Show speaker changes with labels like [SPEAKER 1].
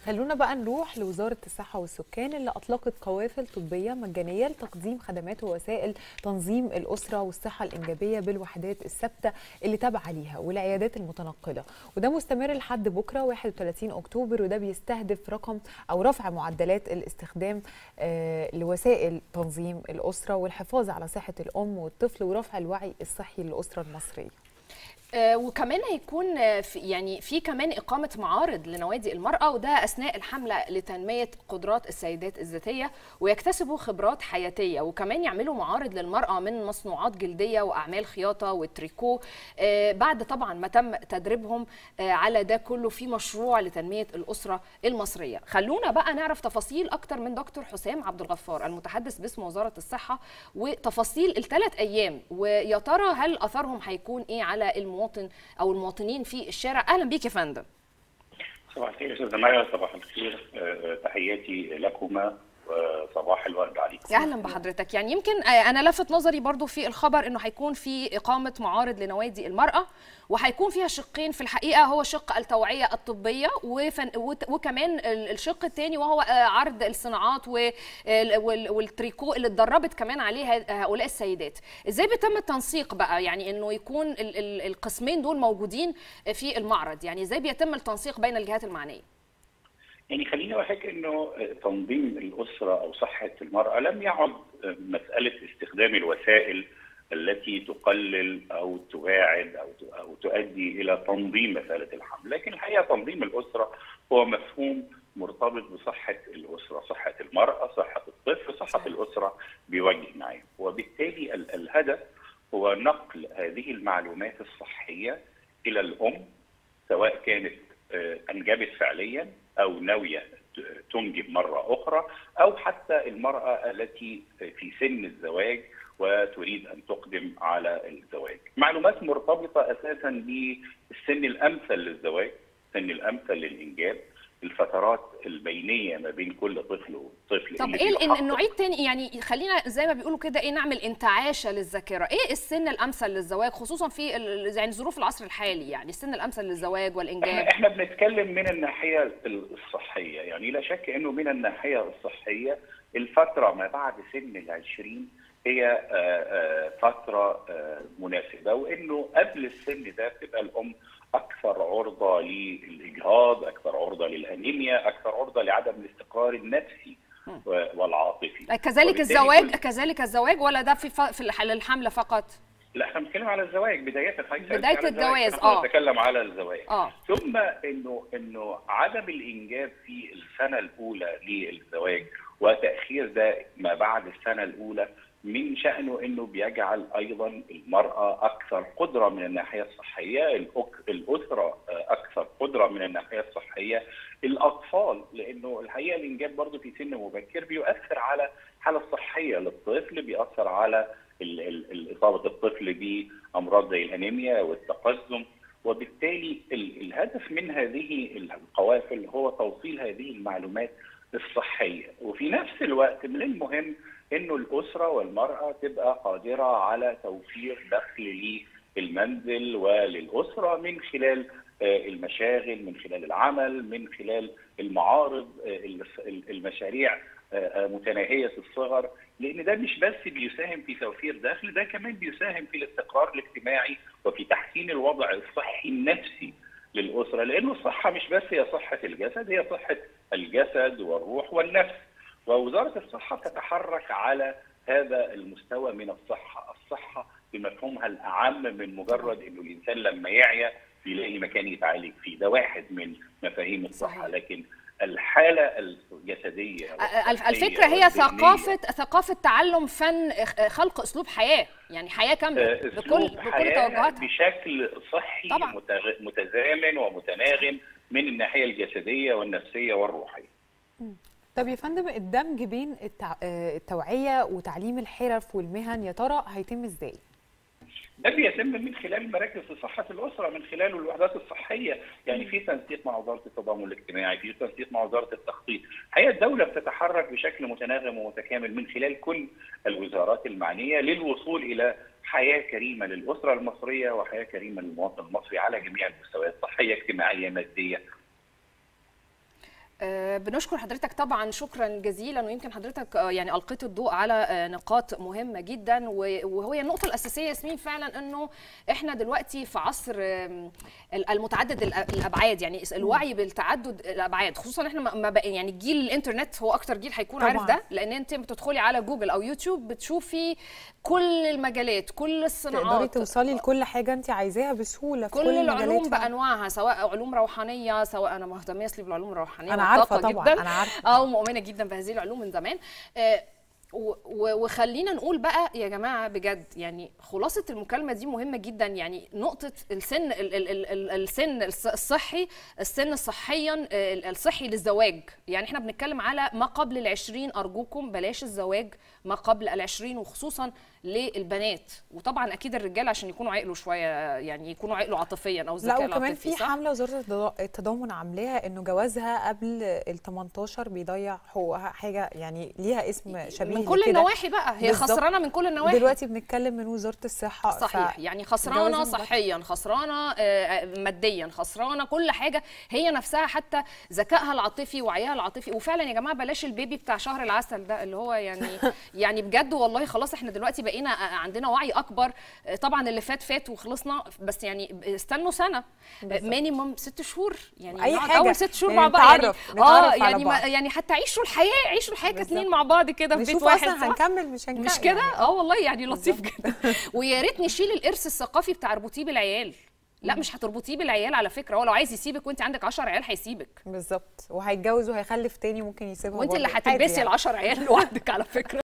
[SPEAKER 1] خلونا بقى نروح لوزارة الصحة والسكان اللي أطلقت قوافل طبية مجانية لتقديم خدمات ووسائل تنظيم الأسرة والصحة الإنجابية بالوحدات الثابتة اللي تابعة ليها والعيادات المتنقلة وده مستمر لحد بكرة 31 أكتوبر وده بيستهدف رقم أو رفع معدلات الاستخدام آه، لوسائل تنظيم الأسرة والحفاظ على صحة الأم والطفل ورفع الوعي الصحي للأسرة المصرية
[SPEAKER 2] آه، وكمان هيكون آه، في يعني في كمان إقامة معارض لنوادي المرأة وده أثناء الحملة لتنمية قدرات السيدات الذاتية ويكتسبوا خبرات حياتية وكمان يعملوا معارض للمرأة من مصنوعات جلدية وأعمال خياطة والتريكو آه، بعد طبعا ما تم تدريبهم آه، على ده كله في مشروع لتنمية الأسرة المصرية خلونا بقى نعرف تفاصيل أكتر من دكتور حسام عبد الغفار المتحدث باسم وزارة الصحة وتفاصيل الثلاث أيام ويا ترى هل أثرهم هيكون إيه على المواطن أو المواطنين في الشارع أهلا بيك يا فندم
[SPEAKER 3] صباح الخير استاذ مايا صباح الخير آه، تحياتي لكما وصباح الورد عليكم
[SPEAKER 2] اهلا بحضرتك يعني يمكن آه، انا لفت نظري برضو في الخبر انه هيكون في اقامه معارض لنوادي المراه وهيكون فيها شقين في الحقيقه هو شق التوعيه الطبيه وفن وت- وكمان ال- الشق الثاني وهو آه، عرض الصناعات وال- وال- والتريكو اللي اتدربت كمان عليه ه- هؤلاء السيدات ازاي بيتم التنسيق بقى يعني انه يكون ال- ال- القسمين دول موجودين في المعرض يعني ازاي بيتم التنسيق بين الجهات المعنيه
[SPEAKER 3] يعني خليني اقول انه تنظيم الاسره او صحه المراه لم يعد مساله استخدام الوسائل التي تقلل او تباعد او او تؤدي الى تنظيم مساله الحمل، لكن الحقيقه تنظيم الاسره هو مفهوم مرتبط بصحه الاسره، صحه المراه، صحه الطفل، صحه الاسره بوجه عام، وبالتالي ال- الهدف هو نقل هذه المعلومات الصحيه الى الام سواء كانت آه، انجبت فعليا او ناويه ت- تنجب مره اخرى او حتى المراه التي في سن الزواج وتريد ان تقدم على الزواج. معلومات مرتبطه اساسا بالسن الامثل للزواج، السن الامثل للانجاب، الفترات البينيه ما بين كل طفل وطفل
[SPEAKER 2] طب
[SPEAKER 3] اللي
[SPEAKER 2] ايه ال-
[SPEAKER 3] بيحقق-
[SPEAKER 2] النوعيه التاني يعني خلينا زي ما بيقولوا كده ايه نعمل انتعاشه للذاكره ايه السن الامثل للزواج خصوصا في ال- يعني ظروف العصر الحالي يعني السن الامثل للزواج والانجاب
[SPEAKER 3] احنا احنا بنتكلم من الناحيه الصحيه يعني لا شك انه من الناحيه الصحيه الفتره ما بعد سن العشرين هي آه، آه، فتره آه، مناسبه وانه قبل السن ده بتبقى الام اكثر عرضه للاجهاض، اكثر عرضه للانيميا، اكثر عرضه لعدم الاستقرار النفسي و- والعاطفي.
[SPEAKER 2] كذلك
[SPEAKER 3] وبالتالي
[SPEAKER 2] الزواج
[SPEAKER 3] كل-
[SPEAKER 2] كذلك الزواج ولا ده في ف- في الح- الحمله فقط
[SPEAKER 3] لا احنا بنتكلم على الزواج بدايه حضرتك سألتي
[SPEAKER 2] بداية
[SPEAKER 3] على الزواج،
[SPEAKER 2] الجواز،
[SPEAKER 3] فإحنا
[SPEAKER 2] آه.
[SPEAKER 3] بنتكلم على الزواج
[SPEAKER 2] اه
[SPEAKER 3] ثم انه انه عدم الانجاب في السنه الاولى للزواج وتاخير ده ما بعد السنه الاولى من شانه انه بيجعل ايضا المراه اكثر قدره من الناحيه الصحيه، الأك- الاسره اكثر قدره من الناحيه الصحيه، الاطفال لانه الحقيقه الانجاب برضه في سن مبكر بيؤثر على الحاله الصحيه للطفل، بيأثر على ال- ال- ال- اصابه الطفل بامراض زي الانيميا والتقزم وبالتالي ال- الهدف من هذه القوافل هو توصيل هذه المعلومات الصحيه وفي نفس الوقت من المهم انه الاسره والمراه تبقى قادره على توفير دخل للمنزل وللاسره من خلال آه، المشاغل من خلال العمل من خلال المعارض آه، ال- المشاريع آه، آه، متناهيه الصغر لان ده مش بس بيساهم في توفير دخل ده كمان بيساهم في الاستقرار الاجتماعي وفي تحسين الوضع الصحي النفسي للاسره لانه الصحه مش بس هي صحه الجسد هي صحه الجسد والروح والنفس ووزاره الصحه تتحرك على هذا المستوى من الصحه الصحه بمفهومها الاعم من مجرد انه الانسان لما يعيا بيلاقي مكان يتعالج فيه ده واحد من مفاهيم الصحه
[SPEAKER 2] صحيح.
[SPEAKER 3] لكن الحاله الجسديه
[SPEAKER 2] الف-
[SPEAKER 3] والصحية
[SPEAKER 2] الفكره هي
[SPEAKER 3] والذهنية
[SPEAKER 2] ثقافه ثقافه تعلم فن إخ- خلق اسلوب حياه يعني حياه كامله بكل
[SPEAKER 3] اسلوب
[SPEAKER 2] بكل
[SPEAKER 3] حياة
[SPEAKER 2] توجهاتها
[SPEAKER 3] بشكل صحي
[SPEAKER 2] طبعاً.
[SPEAKER 3] متغ- متزامن ومتناغم من الناحيه الجسديه والنفسيه والروحيه.
[SPEAKER 1] طب يا فندم الدمج بين التع... آه، التوعية وتعليم الحرف والمهن يا ترى هيتم ازاي؟
[SPEAKER 3] ده بيتم من خلال مراكز صحة الأسرة من خلال الوحدات الصحية يعني في تنسيق مع وزارة التضامن الاجتماعي في تنسيق مع وزارة التخطيط هي الدولة بتتحرك بشكل متناغم ومتكامل من خلال كل الوزارات المعنية للوصول إلى حياة كريمة للأسرة المصرية وحياة كريمة للمواطن المصري على جميع المستويات صحية اجتماعية مادية
[SPEAKER 2] آه، آه، بنشكر حضرتك طبعا شكرا جزيلا ويمكن حضرتك آه، يعني القيت الضوء على آه، نقاط مهمه جدا و- وهي النقطه الاساسيه ياسمين فعلا انه احنا دلوقتي في عصر آم، ال- المتعدد الأ- الابعاد يعني الوعي بالتعدد الابعاد خصوصا احنا ما- ما بقى- يعني جيل الانترنت هو اكتر جيل هيكون عارف
[SPEAKER 1] طبعاً.
[SPEAKER 2] ده لان انت بتدخلي على جوجل او يوتيوب بتشوفي كل المجالات كل
[SPEAKER 1] تقدري
[SPEAKER 2] الصناعات
[SPEAKER 1] توصلي لكل حاجه انت عايزاها بسهوله في
[SPEAKER 2] كل,
[SPEAKER 1] كل
[SPEAKER 2] العلوم
[SPEAKER 1] المجالات
[SPEAKER 2] بانواعها سواء علوم روحانيه سواء انا مهتميه اصلي بالعلوم الروحانيه
[SPEAKER 1] أنا عارفة
[SPEAKER 2] وطاقة
[SPEAKER 1] طبعاً،
[SPEAKER 2] جدا
[SPEAKER 1] أنا عارفة.
[SPEAKER 2] اه مؤمنه جدا بهذه العلوم من زمان آه، و- و- وخلينا نقول بقى يا جماعه بجد يعني خلاصه المكالمه دي مهمه جدا يعني نقطه السن ال ال ال ال السن الص- الصحي السن صحيا آه، ال- الصحي للزواج يعني احنا بنتكلم على ما قبل العشرين ارجوكم بلاش الزواج ما قبل العشرين وخصوصا للبنات وطبعا اكيد الرجال عشان يكونوا عقلوا شويه يعني يكونوا عقلوا عاطفيا او
[SPEAKER 1] لا
[SPEAKER 2] ذكاء
[SPEAKER 1] وكمان
[SPEAKER 2] العاطفي
[SPEAKER 1] في
[SPEAKER 2] صح؟
[SPEAKER 1] حمله وزاره التضا- التضامن عاملاها انه جوازها قبل ال 18 بيضيع حقوقها حاجه يعني ليها اسم شبيه
[SPEAKER 2] من كل
[SPEAKER 1] لكده.
[SPEAKER 2] النواحي بقى هي
[SPEAKER 1] بالظبط.
[SPEAKER 2] خسرانه من كل النواحي
[SPEAKER 1] دلوقتي بنتكلم من وزاره الصحه ف-
[SPEAKER 2] صحيح يعني خسرانه
[SPEAKER 1] الجواز المبكر.
[SPEAKER 2] صحيا خسرانه آه، ماديا خسرانه كل حاجه هي نفسها حتى ذكائها العاطفي وعيها العاطفي وفعلا يا جماعه بلاش البيبي بتاع شهر العسل ده اللي هو يعني يعني بجد والله خلاص احنا دلوقتي بقينا آه، عندنا وعي اكبر آه، طبعا اللي فات فات وخلصنا بس يعني استنوا سنه مينيموم ست شهور يعني
[SPEAKER 1] أي
[SPEAKER 2] نقعد
[SPEAKER 1] حاجة.
[SPEAKER 2] اول ست شهور
[SPEAKER 1] يعني
[SPEAKER 2] مع بعض يعني
[SPEAKER 1] نتعرف- نتعرف على
[SPEAKER 2] يعني ما
[SPEAKER 1] بعض.
[SPEAKER 2] يعني حتى عيشوا الحياه عيشوا الحياه
[SPEAKER 1] بالظبط.
[SPEAKER 2] كاتنين مع بعض كده في بيت
[SPEAKER 1] نشوف
[SPEAKER 2] واحد
[SPEAKER 1] اصلا
[SPEAKER 2] صح؟
[SPEAKER 1] هنكمل مش هنكمل
[SPEAKER 2] مش كده
[SPEAKER 1] يعني.
[SPEAKER 2] اه والله يعني لطيف جدا ويا ريت نشيل الارث الثقافي بتاع اربطيه بالعيال لا مش هتربطيه بالعيال على فكره هو لو عايز يسيبك وانت عندك 10 عيال هيسيبك
[SPEAKER 1] بالظبط وهيتجوز وهيخلف تاني ممكن يسيبها
[SPEAKER 2] وانت اللي
[SPEAKER 1] برضه. عادي
[SPEAKER 2] هتلبسي
[SPEAKER 1] يعني.
[SPEAKER 2] ال 10 عيال لوحدك على فكره